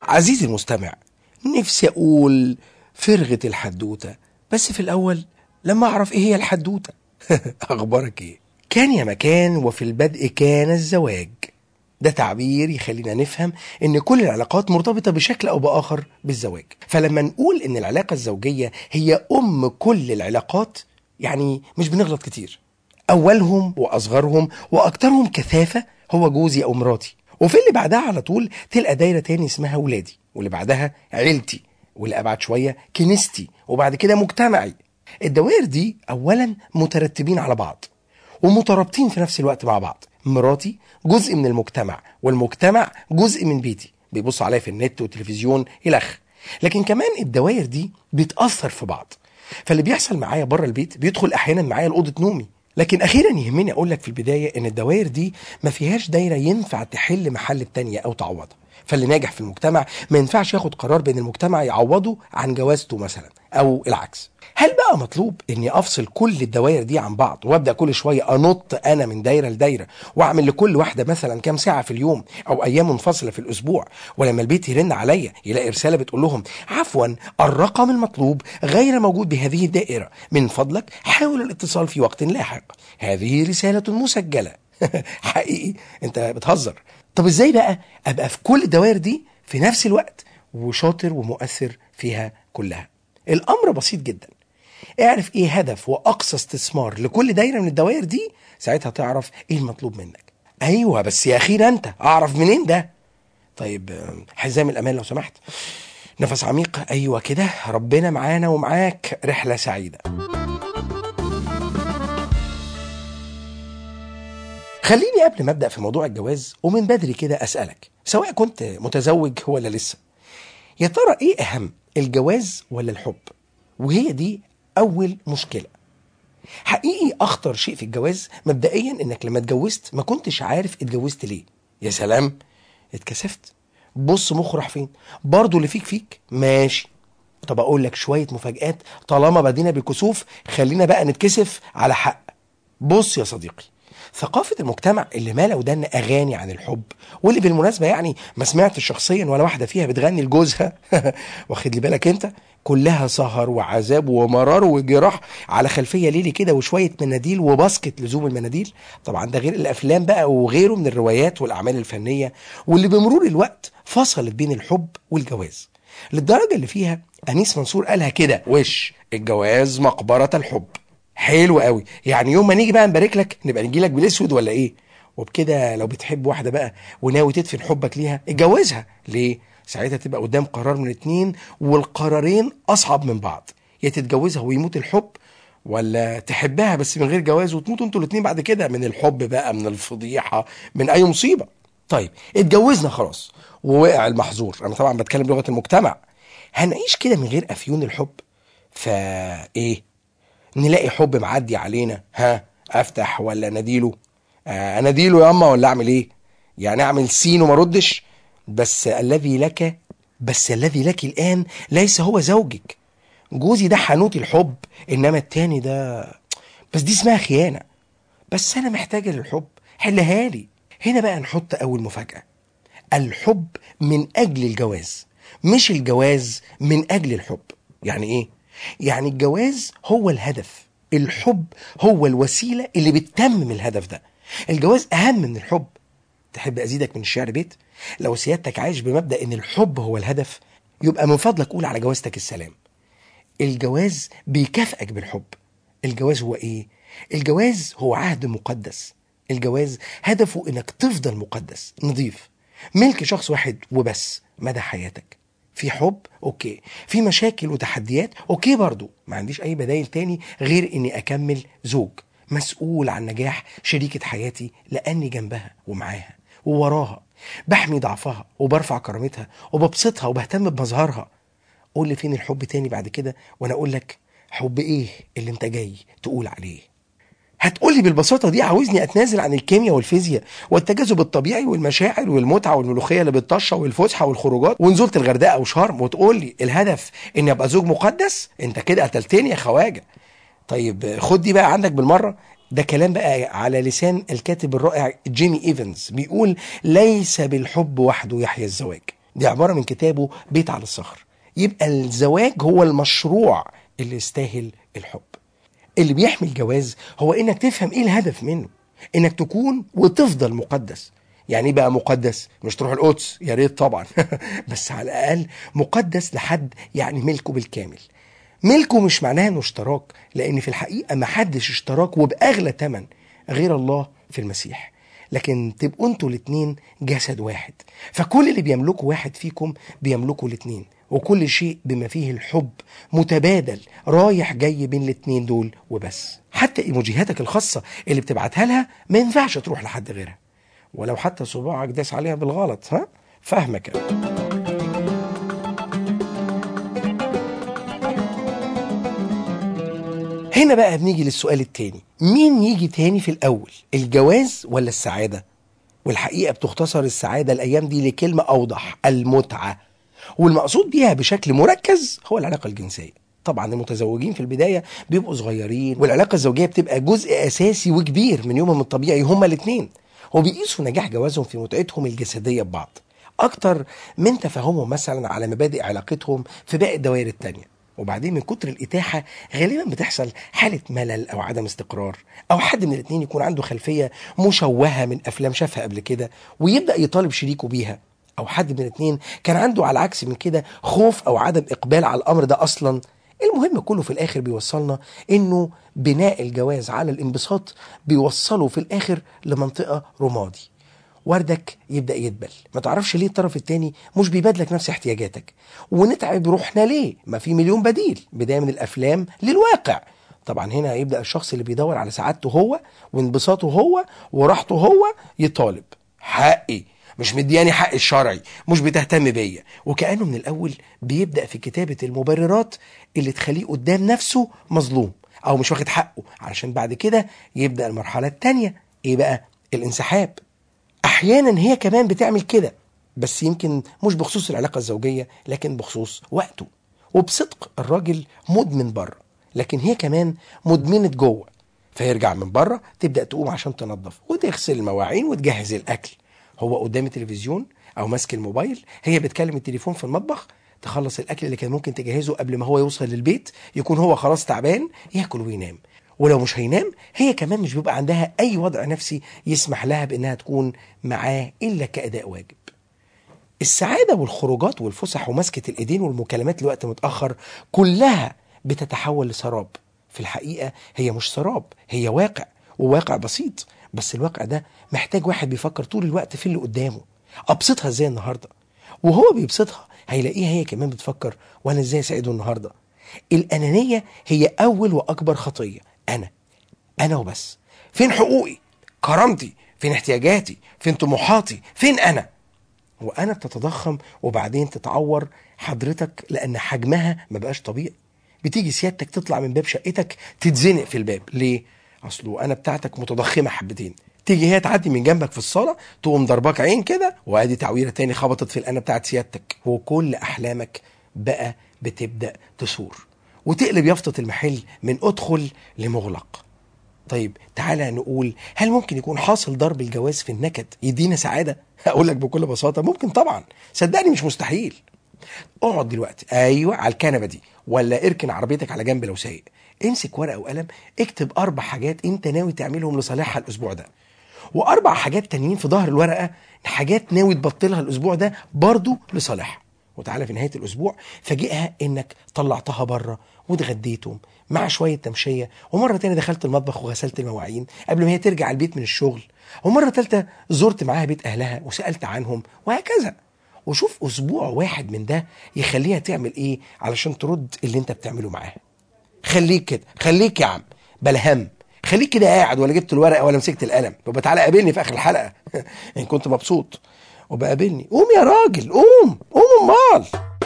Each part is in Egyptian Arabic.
عزيزي المستمع نفسي أقول فرغة الحدوتة بس في الأول لما أعرف إيه هي الحدوتة أخبارك إيه؟ كان يا مكان وفي البدء كان الزواج ده تعبير يخلينا نفهم ان كل العلاقات مرتبطه بشكل او باخر بالزواج فلما نقول ان العلاقه الزوجيه هي ام كل العلاقات يعني مش بنغلط كتير اولهم واصغرهم واكثرهم كثافه هو جوزي او مراتي وفي اللي بعدها على طول تلقى دايره تاني اسمها ولادي واللي بعدها عيلتي واللي ابعد شويه كنيستي وبعد كده مجتمعي الدوائر دي اولا مترتبين على بعض ومترابطين في نفس الوقت مع بعض مراتي جزء من المجتمع والمجتمع جزء من بيتي بيبصوا عليا في النت والتلفزيون الخ لكن كمان الدوائر دي بتأثر في بعض فاللي بيحصل معايا بره البيت بيدخل احيانا معايا لاوضه نومي لكن اخيرا يهمني اقول لك في البدايه ان الدوائر دي ما فيهاش دايره ينفع تحل محل التانيه او تعوضها فاللي ناجح في المجتمع ما ينفعش ياخد قرار بين المجتمع يعوضه عن جوازته مثلا او العكس هل بقى مطلوب اني افصل كل الدوائر دي عن بعض وابدا كل شويه انط انا من دايره لدايره واعمل لكل واحده مثلا كام ساعه في اليوم او ايام منفصله في الاسبوع ولما البيت يرن عليا يلاقي رساله بتقول لهم عفوا الرقم المطلوب غير موجود بهذه الدائره من فضلك حاول الاتصال في وقت لاحق هذه رساله مسجله حقيقي انت بتهزر طب ازاي بقى ابقى في كل الدوائر دي في نفس الوقت وشاطر ومؤثر فيها كلها الامر بسيط جدا اعرف ايه هدف واقصى استثمار لكل دايره من الدوائر دي ساعتها تعرف ايه المطلوب منك ايوه بس يا اخيرا انت اعرف منين ده طيب آه، حزام الامان لو سمحت نفس عميق ايوه كده ربنا معانا ومعاك رحله سعيده خليني قبل ما ابدا في موضوع الجواز ومن بدري كده اسالك سواء كنت متزوج ولا لسه يا ترى ايه اهم الجواز ولا الحب وهي دي اول مشكله حقيقي اخطر شيء في الجواز مبدئيا انك لما اتجوزت ما كنتش عارف اتجوزت ليه يا سلام اتكسفت بص مخ راح فين برضه اللي فيك فيك ماشي طب اقول لك شويه مفاجآت طالما بدينا بالكسوف خلينا بقى نتكسف على حق بص يا صديقي ثقافة المجتمع اللي مالا ودن أغاني عن الحب واللي بالمناسبة يعني ما سمعتش شخصيا ولا واحدة فيها بتغني لجوزها واخد لي بالك أنت كلها سهر وعذاب ومرار وجراح على خلفية ليلي كده وشوية مناديل وباسكت لزوم المناديل طبعا ده غير الأفلام بقى وغيره من الروايات والأعمال الفنية واللي بمرور الوقت فصلت بين الحب والجواز للدرجة اللي فيها أنيس منصور قالها كده وش الجواز مقبرة الحب حلو قوي يعني يوم ما نيجي بقى نبارك لك نبقى نجي لك بالاسود ولا ايه وبكده لو بتحب واحده بقى وناوي تدفن حبك ليها اتجوزها ليه ساعتها تبقى قدام قرار من اتنين والقرارين اصعب من بعض يا تتجوزها ويموت الحب ولا تحبها بس من غير جواز وتموتوا انتوا الاتنين بعد كده من الحب بقى من الفضيحه من اي مصيبه طيب اتجوزنا خلاص ووقع المحظور انا طبعا بتكلم لغه المجتمع هنعيش كده من غير افيون الحب فا ايه نلاقي حب معدي علينا ها افتح ولا نديله آه اناديله ياما ولا اعمل ايه يعني اعمل سين وما ردش بس الذي لك بس الذي لك الان ليس هو زوجك جوزي ده حانوت الحب انما التاني ده بس دي اسمها خيانه بس انا محتاجه للحب حلها لي هنا بقى نحط اول مفاجاه الحب من اجل الجواز مش الجواز من اجل الحب يعني ايه يعني الجواز هو الهدف الحب هو الوسيله اللي بتتمم الهدف ده الجواز اهم من الحب تحب ازيدك من الشعر بيت لو سيادتك عايش بمبدا ان الحب هو الهدف يبقى من فضلك قول على جوازتك السلام الجواز بيكافئك بالحب الجواز هو ايه الجواز هو عهد مقدس الجواز هدفه انك تفضل مقدس نظيف ملك شخص واحد وبس مدى حياتك في حب اوكي في مشاكل وتحديات اوكي برضو ما عنديش اي بدايل تاني غير اني اكمل زوج مسؤول عن نجاح شريكة حياتي لاني جنبها ومعاها ووراها بحمي ضعفها وبرفع كرامتها وببسطها وبهتم بمظهرها قول لي فين الحب تاني بعد كده وانا اقول لك حب ايه اللي انت جاي تقول عليه هتقولي بالبساطة دي عاوزني أتنازل عن الكيمياء والفيزياء والتجاذب الطبيعي والمشاعر والمتعة والملوخية اللي بالطشة والفسحة والخروجات ونزولة الغردقة وشرم وتقولي الهدف إني أبقى زوج مقدس أنت كده قتلتني يا خواجة طيب خد دي بقى عندك بالمرة ده كلام بقى على لسان الكاتب الرائع جيمي ايفنز بيقول ليس بالحب وحده يحيا الزواج دي عباره من كتابه بيت على الصخر يبقى الزواج هو المشروع اللي يستاهل الحب اللي بيحمي الجواز هو انك تفهم ايه الهدف منه انك تكون وتفضل مقدس يعني ايه بقى مقدس مش تروح القدس يا ريت طبعا بس على الاقل مقدس لحد يعني ملكه بالكامل ملكه مش معناه انه اشتراك لان في الحقيقه ما حدش اشتراك وباغلى ثمن غير الله في المسيح لكن تبقوا انتوا الاتنين جسد واحد فكل اللي بيملكوا واحد فيكم بيملكوا الاتنين وكل شيء بما فيه الحب متبادل رايح جاي بين الاتنين دول وبس حتى ايموجيهاتك الخاصة اللي بتبعتها لها ما ينفعش تروح لحد غيرها ولو حتى صباعك داس عليها بالغلط ها فاهمك أنا. هنا بقى بنيجي للسؤال التاني مين يجي تاني في الأول الجواز ولا السعادة والحقيقة بتختصر السعادة الأيام دي لكلمة أوضح المتعة والمقصود بيها بشكل مركز هو العلاقة الجنسية طبعا المتزوجين في البداية بيبقوا صغيرين والعلاقة الزوجية بتبقى جزء أساسي وكبير من يومهم الطبيعي هما الاتنين وبيقيسوا نجاح جوازهم في متعتهم الجسدية ببعض أكتر من تفاهمهم مثلا على مبادئ علاقتهم في باقي الدوائر التانية وبعدين من كتر الإتاحة غالبا بتحصل حالة ملل أو عدم استقرار أو حد من الاتنين يكون عنده خلفية مشوهة من أفلام شافها قبل كده ويبدأ يطالب شريكه بيها أو حد من الاتنين كان عنده على العكس من كده خوف أو عدم إقبال على الأمر ده أصلا المهم كله في الآخر بيوصلنا إنه بناء الجواز على الانبساط بيوصله في الآخر لمنطقة رمادي وردك يبدا يدبل ما تعرفش ليه الطرف التاني مش بيبادلك نفس احتياجاتك ونتعب روحنا ليه ما في مليون بديل بدايه من الافلام للواقع طبعا هنا يبدا الشخص اللي بيدور على سعادته هو وانبساطه هو وراحته هو يطالب حقي مش مدياني حق الشرعي مش بتهتم بيا وكانه من الاول بيبدا في كتابه المبررات اللي تخليه قدام نفسه مظلوم او مش واخد حقه علشان بعد كده يبدا المرحله التانيه ايه بقى الانسحاب احيانا هي كمان بتعمل كده بس يمكن مش بخصوص العلاقه الزوجيه لكن بخصوص وقته وبصدق الراجل مدمن بره لكن هي كمان مدمنه جوه فيرجع من بره تبدا تقوم عشان تنظف وتغسل المواعين وتجهز الاكل هو قدام التلفزيون او ماسك الموبايل هي بتكلم التليفون في المطبخ تخلص الاكل اللي كان ممكن تجهزه قبل ما هو يوصل للبيت يكون هو خلاص تعبان ياكل وينام ولو مش هينام هي كمان مش بيبقى عندها اي وضع نفسي يسمح لها بانها تكون معاه الا كاداء واجب السعاده والخروجات والفسح ومسكه الايدين والمكالمات لوقت متاخر كلها بتتحول لسراب في الحقيقه هي مش سراب هي واقع وواقع بسيط بس الواقع ده محتاج واحد بيفكر طول الوقت في اللي قدامه ابسطها ازاي النهارده وهو بيبسطها هيلاقيها هي كمان بتفكر وانا ازاي اساعده النهارده الانانيه هي اول واكبر خطيه انا انا وبس فين حقوقي كرامتي فين احتياجاتي فين طموحاتي فين انا وانا بتتضخم وبعدين تتعور حضرتك لان حجمها ما بقاش طبيعي بتيجي سيادتك تطلع من باب شقتك تتزنق في الباب ليه اصله انا بتاعتك متضخمه حبتين تيجي هي تعدي من جنبك في الصاله تقوم ضرباك عين كده وادي تعويره تاني خبطت في القنا بتاعت سيادتك وكل احلامك بقى بتبدا تثور وتقلب يافطه المحل من ادخل لمغلق طيب تعالى نقول هل ممكن يكون حاصل ضرب الجواز في النكد يدينا سعاده هقول لك بكل بساطه ممكن طبعا صدقني مش مستحيل اقعد دلوقتي ايوه على الكنبه دي ولا اركن عربيتك على جنب لو سايق امسك ورقه وقلم اكتب اربع حاجات انت ناوي تعملهم لصالحها الاسبوع ده واربع حاجات تانيين في ظهر الورقه حاجات ناوي تبطلها الاسبوع ده برضو لصالحها وتعالى في نهايه الاسبوع فاجئها انك طلعتها بره واتغديتم مع شويه تمشيه ومره تانية دخلت المطبخ وغسلت المواعين قبل ما هي ترجع البيت من الشغل ومره ثالثه زرت معاها بيت اهلها وسالت عنهم وهكذا وشوف اسبوع واحد من ده يخليها تعمل ايه علشان ترد اللي انت بتعمله معاها خليك كده خليك يا عم بلا هم خليك كده قاعد ولا جبت الورقه ولا مسكت القلم يبقى تعالى قابلني في اخر الحلقه ان كنت مبسوط وبقابلني قوم يا راجل قوم قوم امال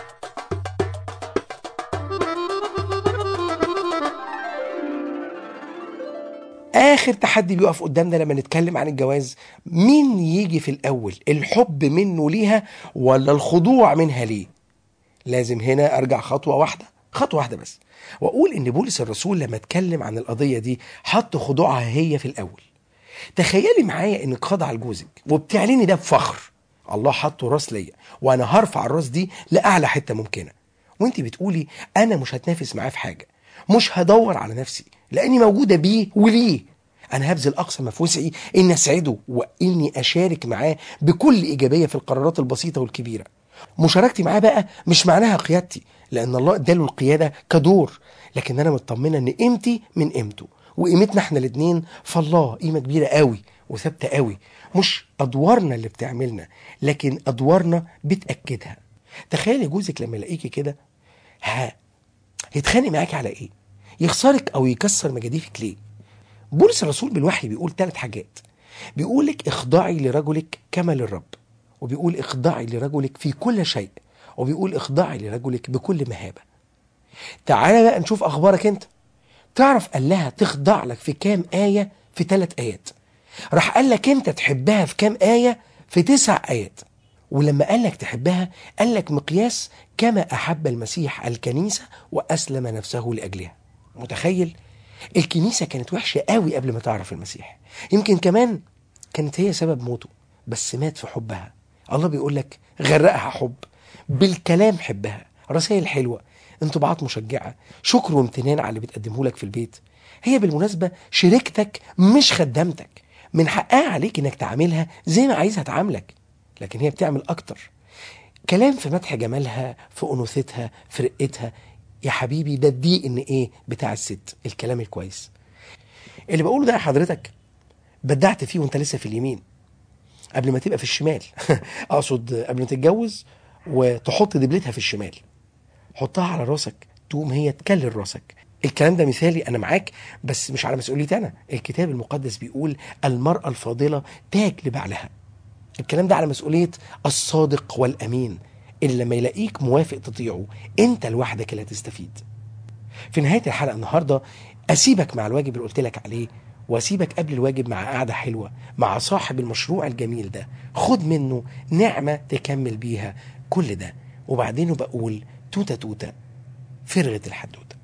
اخر تحدي بيقف قدامنا لما نتكلم عن الجواز مين يجي في الاول الحب منه ليها ولا الخضوع منها ليه لازم هنا ارجع خطوه واحده خطوه واحده بس واقول ان بولس الرسول لما اتكلم عن القضيه دي حط خضوعها هي في الاول تخيلي معايا انك خاضعه لجوزك وبتعلني ده بفخر الله حطه راس ليا وانا هرفع الراس دي لاعلى حته ممكنه وانت بتقولي انا مش هتنافس معاه في حاجه مش هدور على نفسي لاني موجوده بيه وليه انا هبذل اقصى ما في وسعي اني اسعده واني اشارك معاه بكل ايجابيه في القرارات البسيطه والكبيره مشاركتي معاه بقى مش معناها قيادتي لان الله اداله القياده كدور لكن انا مطمنه ان قيمتي من قيمته وقيمتنا احنا الاتنين فالله قيمه كبيره قوي وثابته قوي مش ادوارنا اللي بتعملنا لكن ادوارنا بتاكدها تخيلي جوزك لما يلاقيكي كده ها يتخانق معاكي على ايه يخسرك او يكسر مجاديفك ليه بولس الرسول بالوحي بيقول ثلاث حاجات بيقول لك اخضعي لرجلك كما للرب وبيقول اخضعي لرجلك في كل شيء وبيقول اخضعي لرجلك بكل مهابة تعالى بقى نشوف اخبارك انت تعرف قال لها تخضع لك في كام آية في ثلاث آيات راح قال لك انت تحبها في كام آية في تسع آيات ولما قال لك تحبها قال لك مقياس كما أحب المسيح الكنيسة وأسلم نفسه لأجلها متخيل الكنيسة كانت وحشة قوي قبل ما تعرف المسيح يمكن كمان كانت هي سبب موته بس مات في حبها الله بيقول لك غرقها حب بالكلام حبها رسائل حلوة انطباعات مشجعة شكر وامتنان على اللي بتقدمه لك في البيت هي بالمناسبة شريكتك مش خدامتك من حقها عليك انك تعاملها زي ما عايزها تعاملك لكن هي بتعمل اكتر كلام في مدح جمالها في انوثتها في رقتها يا حبيبي ده الدي ان ايه بتاع الست الكلام الكويس اللي بقوله ده يا حضرتك بدعت فيه وانت لسه في اليمين قبل ما تبقى في الشمال اقصد قبل ما تتجوز وتحط دبلتها في الشمال حطها على راسك تقوم هي تكلل راسك الكلام ده مثالي انا معاك بس مش على مسؤوليتي انا الكتاب المقدس بيقول المرأة الفاضلة تاج لبعلها الكلام ده على مسؤولية الصادق والأمين اللي لما يلاقيك موافق تطيعه انت لوحدك اللي هتستفيد في نهاية الحلقة النهاردة أسيبك مع الواجب اللي قلت لك عليه وأسيبك قبل الواجب مع قعدة حلوة مع صاحب المشروع الجميل ده خد منه نعمة تكمل بيها كل ده وبعدين بقول توتة توتة فرغة الحدوتة